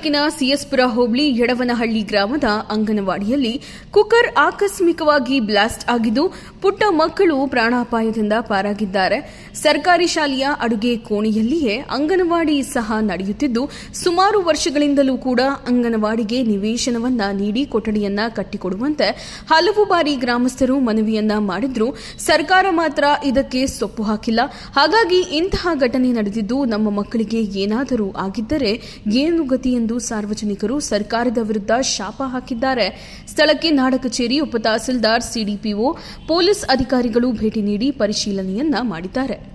ತಾಲೂಕಿನ ಸಿಎಸ್ಪುರ ಹೋಬಳಿ ಯಡವನಹಳ್ಳಿ ಗ್ರಾಮದ ಅಂಗನವಾಡಿಯಲ್ಲಿ ಕುಕ್ಕರ್ ಆಕಸ್ಮಿಕವಾಗಿ ಬ್ಲಾಸ್ಟ್ ಆಗಿದ್ದು ಪುಟ್ಟ ಮಕ್ಕಳು ಪ್ರಾಣಾಪಾಯದಿಂದ ಪಾರಾಗಿದ್ದಾರೆ ಸರ್ಕಾರಿ ಶಾಲೆಯ ಅಡುಗೆ ಕೋಣೆಯಲ್ಲಿಯೇ ಅಂಗನವಾಡಿ ಸಹ ನಡೆಯುತ್ತಿದ್ದು ಸುಮಾರು ವರ್ಷಗಳಿಂದಲೂ ಕೂಡ ಅಂಗನವಾಡಿಗೆ ನಿವೇಶನವನ್ನ ನೀಡಿ ಕೊಠಡಿಯನ್ನ ಕಟ್ಟಿಕೊಡುವಂತೆ ಹಲವು ಬಾರಿ ಗ್ರಾಮಸ್ಥರು ಮನವಿಯನ್ನ ಮಾಡಿದ್ರು ಸರ್ಕಾರ ಮಾತ್ರ ಇದಕ್ಕೆ ಸೊಪ್ಪು ಹಾಕಿಲ್ಲ ಹಾಗಾಗಿ ಇಂತಹ ಘಟನೆ ನಡೆದಿದ್ದು ನಮ್ಮ ಮಕ್ಕಳಿಗೆ ಏನಾದರೂ ಆಗಿದ್ದರೆ ಏನು ಗತಿ ಎಂದು ಸಾರ್ವಜನಿಕರು ಸರ್ಕಾರದ ವಿರುದ್ಧ ಶಾಪ ಹಾಕಿದ್ದಾರೆ ಸ್ಥಳಕ್ಕೆ ನಾಡ ಕಚೇರಿ ಉಪತಹಸೀಲ್ದಾರ್ ಸಿಡಿಪಿಒ ಪೊಲೀಸ್ ಅಧಿಕಾರಿಗಳು ಭೇಟಿ ನೀಡಿ ಪರಿಶೀಲನೆಯನ್ನ ಮಾಡಿದ್ದಾರೆ